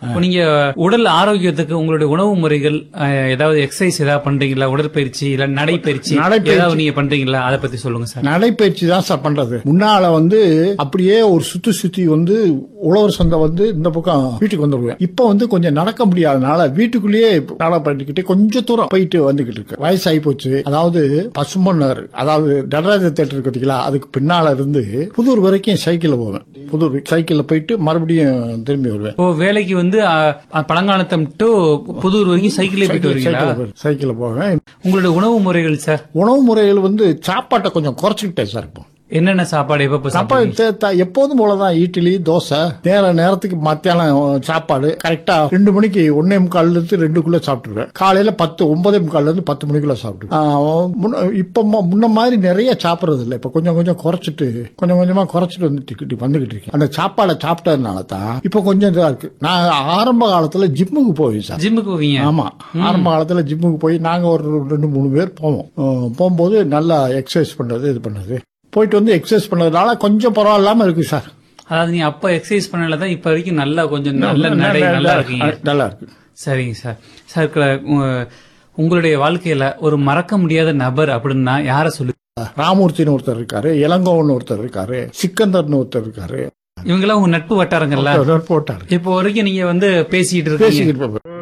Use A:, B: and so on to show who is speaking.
A: இப்போ நீங்க உடல் ஆரோக்கியத்துக்கு உங்களுடைய உணவு முறைகள் அஹ், ஏதாவது எக்ஸசைஸ் ஏதாவது பண்றீங்களா உடற்பயிற்சி இல்ல நடைப்பயிற்சி
B: நடைப்பயிற்சி.
A: ஏதாவது நீங்க பண்றீங்களா அதை பத்தி சொல்லுங்க சார்
B: நடைப்பயிற்சி தான் சார் பண்றது முன்னால வந்து அப்படியே ஒரு சுத்தி சுத்தி வந்து உழவர் சந்தை வந்து இந்த பக்கம் வீட்டுக்கு வந்துருவேன் இப்ப வந்து கொஞ்சம் நடக்க முடியாதனால வீட்டுக்குள்ளேயே நடை பண்ணிக்கிட்டு கொஞ்சம் தூரம் போயிட்டு வந்துகிட்டு இருக்கு வயசாகி போச்சு அதாவது பசும்பொன் நகர் அதாவது நடராஜ தேட்டர் இருக்கு பாத்தீங்களா அதுக்கு பின்னால இருந்து புதூர் வரைக்கும் சைக்கிள்ல போவேன் புதூர் சைக்கிள்ல போயிட்டு மறுபடியும் திரும்பி வருவேன்
A: இப்போ வேலைக்கு வந்து அஹ், பழங்காலத்தம் டு புதூர் வரைக்கும் சைக்கிளே போயிட்டு வருவீங்களா
B: சைக்கிள் சைக்கிள்ல போவேன்
A: உங்களுடைய உணவு முறைகள் சார்
B: உணவு முறைகள் வந்து சாப்பாட்டை கொஞ்சம் குறைச்சிக்கிட்டேன் சார் இப்போ
A: என்னென்ன சாப்பாடு எப்ப
B: சாப்பாடு தே- த- எப்போதும் போலதான் இட்லி தோசை நேர நேரத்துக்கு மத்தியானம் சாப்பாடு கரெக்டா ரெண்டு மணிக்கு ஒன்னே முக்கால்ல இருந்து ரெண்டுக்குள்ள சாப்பிட்டுருவேன் காலையில பத்து ஒன்பதே முக்கால்ல இருந்து பத்து மணிக்குள்ள சாப்பிட்டு இப்ப மு- முன்ன மாதிரி நிறைய சாப்பிடுறது இல்ல இப்ப கொஞ்சம் கொஞ்சம் குறைச்சிட்டு கொஞ்சம் கொஞ்சமா குறைச்சிட்டு வந்துட்டு வந்துகிட்டு இருக்கேன் அந்த சாப்பாடை சாப்பிட்டதுனால தான் இப்ப கொஞ்சம் இதா இருக்கு நான் ஆரம்ப காலத்துல ஜிம்முக்கு போவேன் சார்
A: ஜிம்முக்கு போவீங்க
B: ஆமா ஆரம்ப காலத்துல ஜிம்முக்கு போய் நாங்க ஒரு ரெண்டு மூணு பேர் போவோம் அஹ் போகும்போது நல்லா எக்ஸசைஸ் பண்றது இது பண்ணது போயிட்டு வந்து எக்ஸசைஸ் பண்ணதுனால கொஞ்சம் பரவாயில்லாம இருக்கு சார்
A: அதாவது நீ அப்ப எக்ஸசைஸ் பண்ணல இப்ப வரைக்கும் நல்லா கொஞ்சம் நல்ல நடை நல்லா இருக்கீங்க
B: நல்லா இருக்கு
A: சரிங்க சார் சார் க- உங்க- உங்களுடைய வாழ்க்கையில ஒரு மறக்க முடியாத நபர் அப்படின்னா யார சொல்லு
B: ராமூர்த்தின்னு ஒருத்தர் இருக்காரு இளங்கோவன் ஒருத்தர் இருக்காரு சிக்கந்தர்னு ஒருத்தர் இருக்காரு
A: இவங்கெல்லாம் உங்க நட்பு வட்டாரங்கள்ல
B: ஒருத்தர் போட்டாரு
A: இப்போ வரைக்கும் நீங்க வந்து பேசிட்டு இருக்கீங்க
B: பேசிக்கிட்டு இருப்பாரு.